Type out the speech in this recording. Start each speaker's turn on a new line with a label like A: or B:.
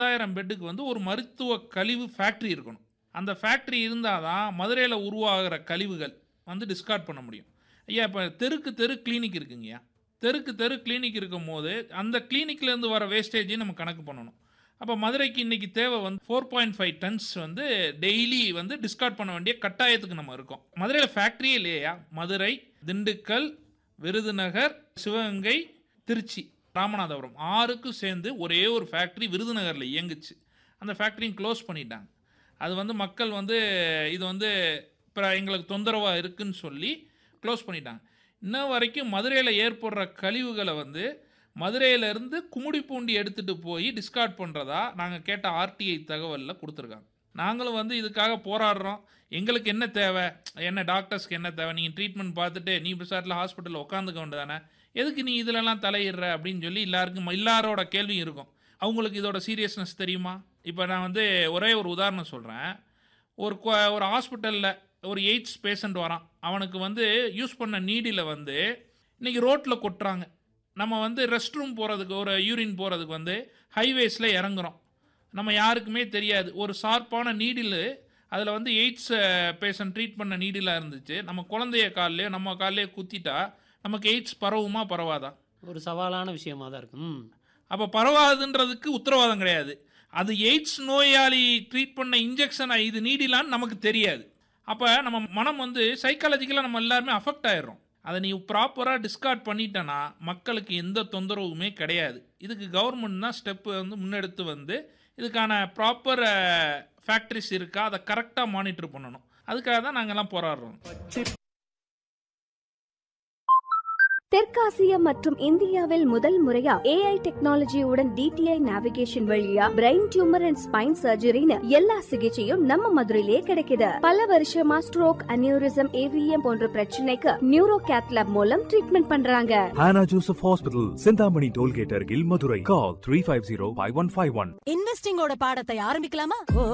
A: பத்தாயிரம் பெட்டுக்கு வந்து ஒரு மருத்துவ கழிவு ஃபேக்ட்ரி இருக்கணும் அந்த ஃபேக்ட்ரி இருந்தால் தான் மதுரையில் உருவாகிற கழிவுகள் வந்து டிஸ்கார்ட் பண்ண முடியும் ஐயா இப்போ தெருக்கு தெரு கிளினிக் இருக்குங்கய்யா தெருக்கு தெரு கிளினிக் இருக்கும் போது அந்த கிளினிக்லேருந்து வர வேஸ்டேஜையும் நம்ம கணக்கு பண்ணணும் அப்போ மதுரைக்கு இன்னைக்கு தேவை வந்து ஃபோர் பாயிண்ட் ஃபைவ் டன்ஸ் வந்து டெய்லி வந்து டிஸ்கார்ட் பண்ண வேண்டிய கட்டாயத்துக்கு நம்ம இருக்கோம் மதுரையில் ஃபேக்ட்ரியே இல்லையா மதுரை திண்டுக்கல் விருதுநகர் சிவகங்கை திருச்சி ராமநாதபுரம் ஆறுக்கும் சேர்ந்து ஒரே ஒரு ஃபேக்ட்ரி விருதுநகரில் இயங்குச்சு அந்த ஃபேக்ட்ரியும் க்ளோஸ் பண்ணிட்டாங்க அது வந்து மக்கள் வந்து இது வந்து இப்போ எங்களுக்கு தொந்தரவாக இருக்குன்னு சொல்லி க்ளோஸ் பண்ணிட்டாங்க இன்ன வரைக்கும் மதுரையில் ஏற்படுற கழிவுகளை வந்து மதுரையிலேருந்து கும்மிடிப்பூண்டி எடுத்துகிட்டு போய் டிஸ்கார்ட் பண்ணுறதா நாங்கள் கேட்ட ஆர்டிஐ தகவலில் கொடுத்துருக்காங்க நாங்களும் வந்து இதுக்காக போராடுறோம் எங்களுக்கு என்ன தேவை என்ன டாக்டர்ஸ்க்கு என்ன தேவை நீங்கள் ட்ரீட்மெண்ட் பார்த்துட்டு நீ பிசாட்டில் ஹாஸ்பிட்டலில் உட்காந்துக்க வேண்டியதானே எதுக்கு நீ இதிலெல்லாம் தலையிடுற அப்படின்னு சொல்லி எல்லாருக்கும் எல்லாரோட கேள்வியும் இருக்கும் அவங்களுக்கு இதோட சீரியஸ்னஸ் தெரியுமா இப்போ நான் வந்து ஒரே ஒரு உதாரணம் சொல்கிறேன் ஒரு கொ- ஒரு ஹாஸ்பிட்டலில் ஒரு எய்ட்ஸ் பேஷண்ட் வரான் அவனுக்கு வந்து யூஸ் பண்ண நீடியில் வந்து இன்றைக்கி ரோட்டில் கொட்டுறாங்க நம்ம வந்து ரெஸ்ட் ரூம் போகிறதுக்கு ஒரு யூரின் போகிறதுக்கு வந்து ஹைவேஸில் இறங்குறோம் நம்ம யாருக்குமே தெரியாது ஒரு ஷார்ப்பான நீடில் அதில் வந்து எய்ட்ஸ் பேஷண்ட் ட்ரீட் பண்ண நீடிலாக இருந்துச்சு நம்ம குழந்தைய கால்லையோ நம்ம கால்லையோ குத்திட்டா நமக்கு எய்ட்ஸ் பரவுமா பரவாதா
B: ஒரு சவாலான விஷயமா தான் இருக்கு ம்
A: அப்போ பரவாதுன்றதுக்கு உத்தரவாதம் கிடையாது அது எய்ட்ஸ் நோயாளி ட்ரீட் பண்ண இன்ஜெக்ஷன் இது நீடிலான்னு நமக்கு தெரியாது அப்போ நம்ம மனம் வந்து சைக்காலஜிக்கலாக நம்ம எல்லாருமே அஃபெக்ட் ஆயிடுறோம் அதை நீ ப்ராப்பராக டிஸ்கார்ட் பண்ணிட்டனா மக்களுக்கு எந்த தொந்தரவுமே கிடையாது இதுக்கு கவர்மெண்ட் தான் ஸ்டெப்பு வந்து முன்னெடுத்து வந்து இதுக்கான ப்ராப்பர் ஃபேக்ட்ரிஸ் இருக்கா அதை கரெக்டாக மானிட்டர் பண்ணணும் அதுக்காக தான் நாங்கள்லாம் போராடுறோம்
C: தெற்காசியா மற்றும் இந்தியாவில் முதல் முறையா ஏஐ டெக்னாலஜியுடன் டிடிஐ நேவிகேஷன் வழியா பிரெயின் டியூமர் அண்ட் ஸ்பைன் சர்ஜரின்னு எல்லா சிகிச்சையும் நம்ம மதுரையிலேயே கிடைக்குது பல வருஷமா ஸ்ட்ரோக் அனியூரிசம் ஏவிஎம் போன்ற பிரச்சனைக்கு நியூரோ கேத்லாப் மூலம் ட்ரீட்மெண்ட் பண்றாங்க
D: Hannah Joseph Hospital, Sindhamani Tollgate, Argil, Madurai. Call 350 5151.
E: இன்வெஸ்டிங்கோட பாடத்தை ஆரம்பிக்கலாமா ஓ